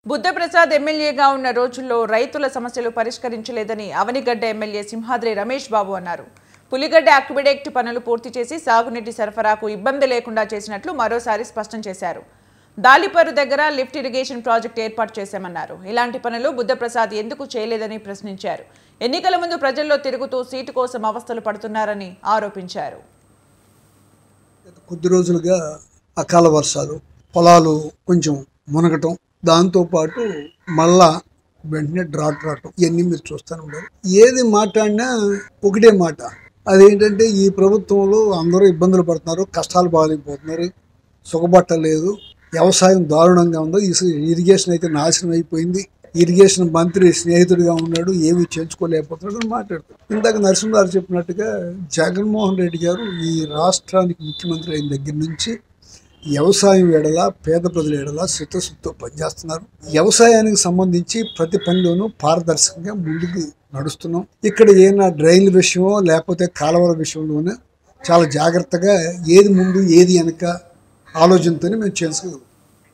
బుద్ధప్రసాద్ ఎమ్మెల్యేగా ఉన్న రోజుల్లో రైతుల సమస్యలు పరిష్కరించలేదని అవనిగడ్డ ఎమ్మెల్యే సింహాద్రి రమేష్ బాబు అన్నారు పులిగడ్డ అక్విడెక్ట్ పనులు పూర్తి చేసి సాగునీటి సరఫరాకు ఇబ్బంది లేకుండా చేసినట్లు మరోసారి స్పష్టం చేశారు దాలిపరు దగ్గర లిఫ్ట్ ఇరిగేషన్ ప్రాజెక్ట్ ఏర్పాటు చేశామన్నారు ఇలాంటి పనులు బుద్ధప్రసాద్ ఎందుకు చేయలేదని ప్రశ్నించారు ఎన్నికల ముందు ప్రజల్లో తిరుగుతూ సీటు కోసం అవస్థలు పడుతున్నారని ఆరోపించారు గత కొద్ది రోజులుగా అకాల వర్షాలు పొలాలు కొంచెం మునగటం దాంతోపాటు మళ్ళా వెంటనే డ్రాట్ రావటం ఇవన్నీ మీరు చూస్తూనే ఉన్నారు ఏది మాట్లాడినా ఒకటే మాట అదేంటంటే ఈ ప్రభుత్వంలో అందరూ ఇబ్బందులు పడుతున్నారు కష్టాలు బాగాలేకపోతున్నారు సుఖపట్టలేదు వ్యవసాయం దారుణంగా ఉందో ఈ ఇరిగేషన్ అయితే నాశనం అయిపోయింది ఇరిగేషన్ మంత్రి స్నేహితుడిగా ఉన్నాడు ఏమీ చేయించుకోలేకపోతున్నాడు అని మాట్లాడుతాడు ఇందాక నరసింహారావు చెప్పినట్టుగా జగన్మోహన్ రెడ్డి గారు ఈ రాష్ట్రానికి ముఖ్యమంత్రి అయిన దగ్గర నుంచి వ్యవసాయం ఎడల పేద ప్రజల ఎడల చిత్తశుద్ధితో పనిచేస్తున్నారు వ్యవసాయానికి సంబంధించి ప్రతి పనిలోనూ పారదర్శకంగా ముందుకు నడుస్తున్నాం ఇక్కడ ఏమైనా డ్రైన్ల విషయమో లేకపోతే కాలువల విషయంలోనే చాలా జాగ్రత్తగా ఏది ముందు ఏది వెనక ఆలోచనతోనే మేము చేసుకోగలం